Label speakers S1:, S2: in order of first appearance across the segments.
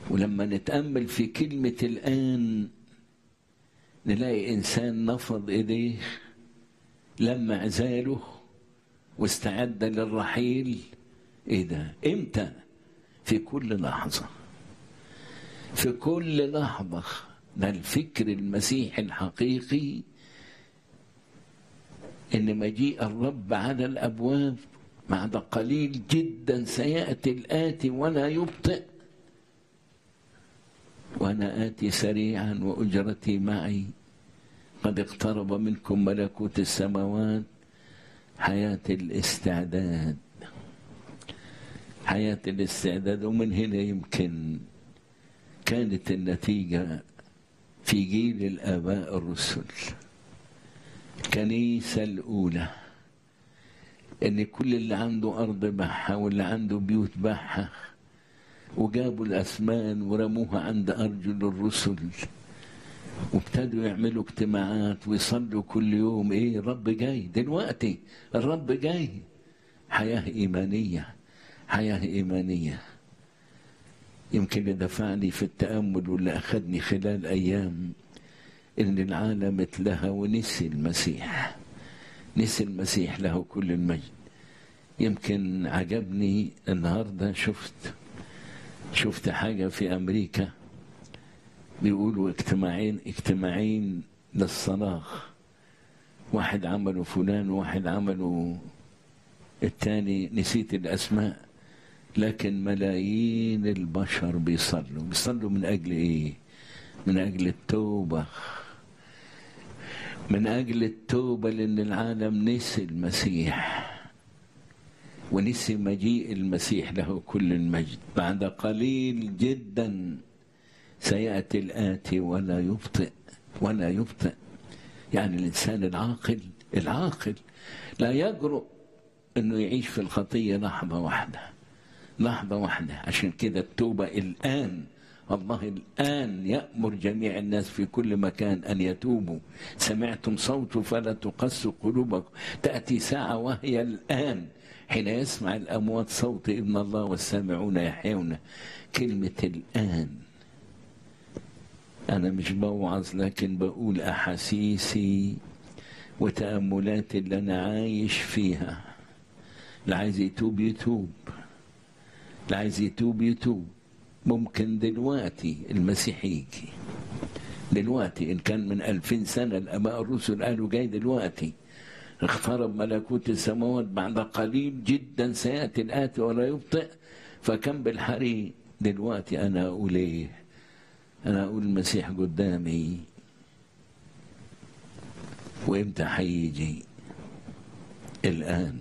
S1: ولما نتأمل في كلمة الآن نلاقي إنسان نفض إيديه لما عزاله واستعد للرحيل إيه ده؟ إمتى؟ في كل لحظة في كل لحظة ده الفكر المسيحي الحقيقي إن مجيء الرب على الأبواب بعد قليل جدا سيأتي الآتي ولا يبطئ وأنا آتي سريعا وأجرتي معي قد اقترب منكم ملكوت السماوات حياة الاستعداد حياة الاستعداد ومن هنا يمكن كانت النتيجة في جيل الآباء الرسل الكنيسة الأولى إن كل اللي عنده أرض باعها واللي عنده بيوت باعها وجابوا الأثمان ورموها عند أرجل الرسل وابتدوا يعملوا اجتماعات ويصلوا كل يوم ايه الرب جاي دلوقتي الرب جاي حياة إيمانية حياة إيمانية يمكن اللي دفعني في التأمل واللي أخذني خلال أيام إن العالم اتلهى ونسي المسيح نسي المسيح له كل المجد يمكن عجبني النهارده شفت شفت حاجة في أمريكا بيقولوا اجتماعين اجتماعين للصلاة واحد عمله فلان وواحد عمله التاني نسيت الأسماء لكن ملايين البشر بيصلوا بيصلوا من أجل إيه من أجل التوبة من أجل التوبة لأن العالم نسي المسيح ونسي مجيء المسيح له كل المجد بعد قليل جدا سيأتي الآتي ولا يبطئ ولا يبطئ يعني الإنسان العاقل العاقل لا يجرؤ أنه يعيش في الخطية لحظة واحدة لحظة واحدة عشان كده التوبة الآن الله الآن يأمر جميع الناس في كل مكان أن يتوبوا سمعتم صوته فلا تقسوا قلوبكم تأتي ساعة وهي الآن حين يسمع الأموات صوت ابن الله والسامعون يحيون كلمة الآن أنا مش بوعظ لكن بقول أحاسيسي وتأملاتي اللي أنا عايش فيها اللي عايز يتوب يتوب اللي عايز يتوب يتوب ممكن دلوقتي المسيح يجي دلوقتي إن كان من ألفين سنة الآباء الرسل قالوا جاي دلوقتي اقترب ملكوت السماوات بعد قليل جدا سيأتي الآتي ولا يبطئ فكم بالحري دلوقتي أنا أقول إيه أنا أقول المسيح قدامي وإمتى هيجي الآن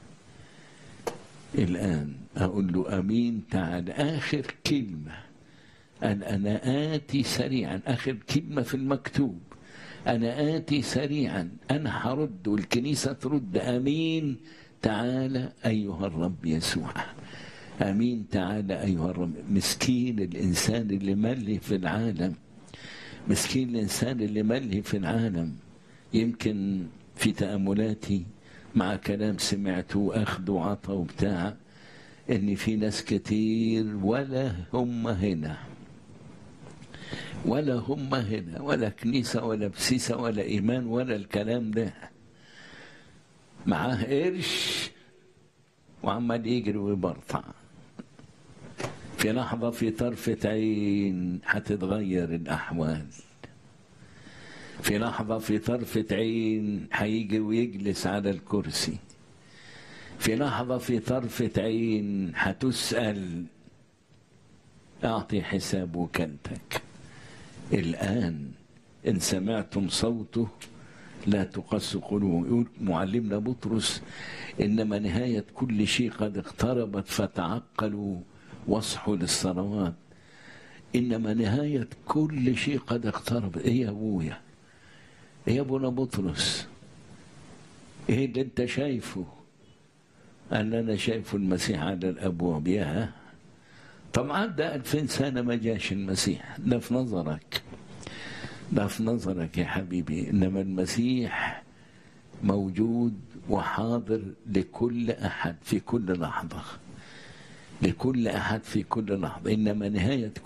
S1: الآن أقول له أمين تعال آخر كلمة أن أنا آتي سريعا آخر كلمة في المكتوب أنا آتي سريعا أنا هرد والكنيسة ترد أمين تعالى أيها الرب يسوع امين تعالى ايها الرب مسكين الانسان اللي ملي في العالم مسكين الانسان اللي ملي في العالم يمكن في تاملاتي مع كلام سمعته اخذ وعطى وبتاع ان في ناس كتير ولا هم هنا ولا هم هنا ولا كنيسة ولا بسيسة ولا إيمان ولا الكلام ده معاه قرش وعمال يجري ويبرطع في لحظة في طرفة عين هتتغير الأحوال في لحظة في طرفة عين هيجي ويجلس على الكرسي في لحظة في طرفة عين هتسأل أعطي حساب وكالتك الآن إن سمعتم صوته لا تقص قلوبهم يقول معلمنا بطرس إنما نهاية كل شيء قد اقتربت فتعقلوا واصحوا للصلوات إنما نهاية كل شيء قد اقترب إيه يا أبويا إيه يا أبونا بطرس إيه اللي أنت شايفه قال أنا شايفه المسيح على الأبواب يا طبعا ده ألفين سنة ما جاش المسيح ده في نظرك ده في نظرك يا حبيبي إنما المسيح موجود وحاضر لكل أحد في كل لحظة لكل أحد في كل لحظة إنما نهاية